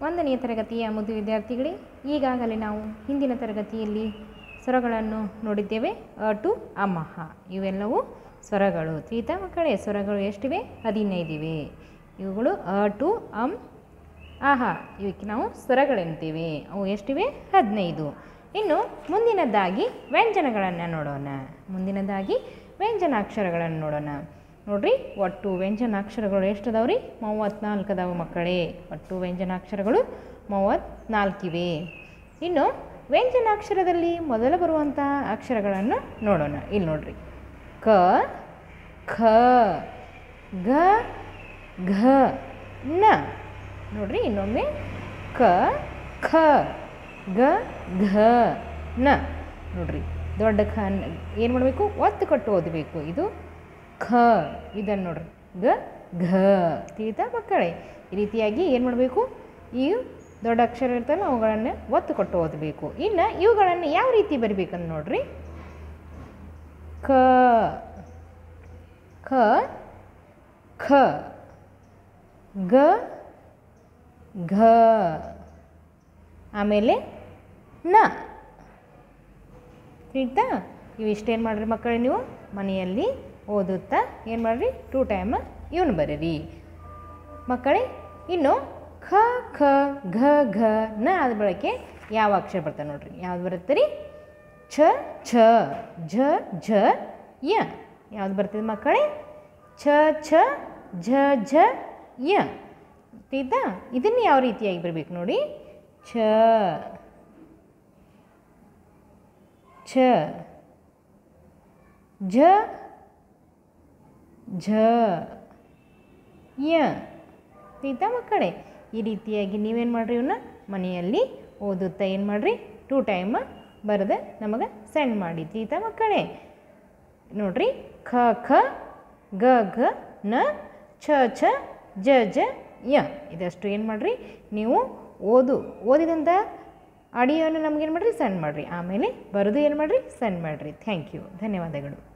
ಒಂದನೆಯ ತರಗತಿಯ ಮುದ್ದು ವಿದ್ಯಾರ್ಥಿಗಳೇ ಈಗಾಗಲೇ ನಾವು ಹಿಂದಿನ ತರಗತಿಯಲ್ಲಿ ಸ್ವರಗಳನ್ನು ನೋಡಿದ್ದೇವೆ ಅ ಟು ಅಮಹ ಇವೆಲ್ಲವೂ ಸ್ವರಗಳು ತ್ರೀತ ಮಕ್ಕಳೇ ಸ್ವರಗಳು ಎಷ್ಟಿವೆ ಹದಿನೈದಿವೆ ಇವುಗಳು ಅ ಟು ಅಂ ಆಹ ಇವಕ್ಕೆ ನಾವು ಸ್ವರಗಳೆಂತೀವಿ ಅವು ಎಷ್ಟಿವೆ ಹದಿನೈದು ಇನ್ನು ಮುಂದಿನದಾಗಿ ವ್ಯಂಜನಗಳನ್ನು ನೋಡೋಣ ಮುಂದಿನದಾಗಿ ವ್ಯಂಜನಾಕ್ಷರಗಳನ್ನು ನೋಡೋಣ ನೋಡ್ರಿ ಒಟ್ಟು ವ್ಯಂಜನಾಕ್ಷರಗಳು ಎಷ್ಟು ಅದಾವ ರೀ ಮೂವತ್ತ್ನಾಲ್ಕು ಅದಾವ ಮಕ್ಕಳೇ ಒಟ್ಟು ವ್ಯಂಜನಾಕ್ಷರಗಳು ಮೂವತ್ತ್ನಾಲ್ಕಿವೆ ಇನ್ನು ವ್ಯಂಜನಾಕ್ಷರದಲ್ಲಿ ಮೊದಲು ಬರುವಂಥ ಅಕ್ಷರಗಳನ್ನು ನೋಡೋಣ ಇಲ್ಲಿ ನೋಡ್ರಿ ಕ ಖ ಗ ಘ ನ ನೋಡ್ರಿ ಇನ್ನೊಮ್ಮೆ ಕ ಖ ಗ ಘ ನ ನೋಡ್ರಿ ದೊಡ್ಡ ಖ ಏನು ಮಾಡಬೇಕು ಒತ್ತು ಕಟ್ಟು ಓದಬೇಕು ಇದು ಖ ಇದನ್ನು ನೋಡ್ರಿ ಗ ಘ ತಿಳಿತಾ ಮಕ್ಕಳೇ ಈ ರೀತಿಯಾಗಿ ಏನು ಮಾಡಬೇಕು ಈ ದೊಡ್ಡ ಅಕ್ಷರ ಇರ್ತಲ್ಲ ಅವುಗಳನ್ನು ಒತ್ತು ಕೊಟ್ಟು ಓದಬೇಕು ಇನ್ನು ಇವುಗಳನ್ನು ಯಾವ ರೀತಿ ಬರಿಬೇಕಂತ ನೋಡ್ರಿ ಕ ಖ ಖ ಗ ಘ ಆಮೇಲೆ ನ ತಿಳಿತಾ ಇವು ಇಷ್ಟೇನು ಮಾಡಿರಿ ಮಕ್ಕಳೇ ನೀವು ಮನೆಯಲ್ಲಿ ಓದುತ್ತಾ ಏನು ಮಾಡಿರಿ ಟೂ ಟೈಮ್ ಇವನು ಬರೀರಿ ಮಕ್ಕಳೇ ಇನ್ನು ಖ ಖ ಘ ಘ ನ ಆದ ಬಳಕೆ ಯಾವ ಅಕ್ಷರ ಬರ್ತದೆ ನೋಡ್ರಿ ಯಾವ್ದು ಬರುತ್ತೆ ರೀ ಛ ಛ ಝ ಝ ಯ ಯಾವ್ದು ಬರ್ತದೆ ಮಕ್ಕಳೇ ಛ ಛ ಝ ಝ ಯ ತಿಳಿತಾ ಇದನ್ನು ಯಾವ ರೀತಿಯಾಗಿ ಬರಬೇಕು ನೋಡಿ ಛ ಛ ಝ ಝ ಯ ತಿಳಿತಾ ಮಕ್ಕಳೇ ಈ ರೀತಿಯಾಗಿ ನೀವೇನು ಮಾಡಿರಿ ಇವನ್ನ ಮನೆಯಲ್ಲಿ ಓದುತ್ತಾ ಏನು ಮಾಡಿರಿ ಟೂ ಟೈಮ್ ಬರೆದು ನಮಗೆ ಸೆಂಡ್ ಮಾಡಿ ತಿಳಿತಾ ಮಕ್ಕಳೇ ನೋಡ್ರಿ ಖ ಖ ಗ ಘ ನ ಛ ಛ ಜ ಜ ಯ ಇದಷ್ಟು ಏನು ಮಾಡಿರಿ ನೀವು ಓದು ಓದಿದಂಥ ಆಡಿಯೋನ ನಮಗೇನು ಮಾಡಿರಿ ಸೆಂಡ್ ಮಾಡಿರಿ ಆಮೇಲೆ ಬರೆದು ಏನು ಮಾಡಿರಿ ಸೆಂಡ್ ಮಾಡಿರಿ ಥ್ಯಾಂಕ್ ಯು ಧನ್ಯವಾದಗಳು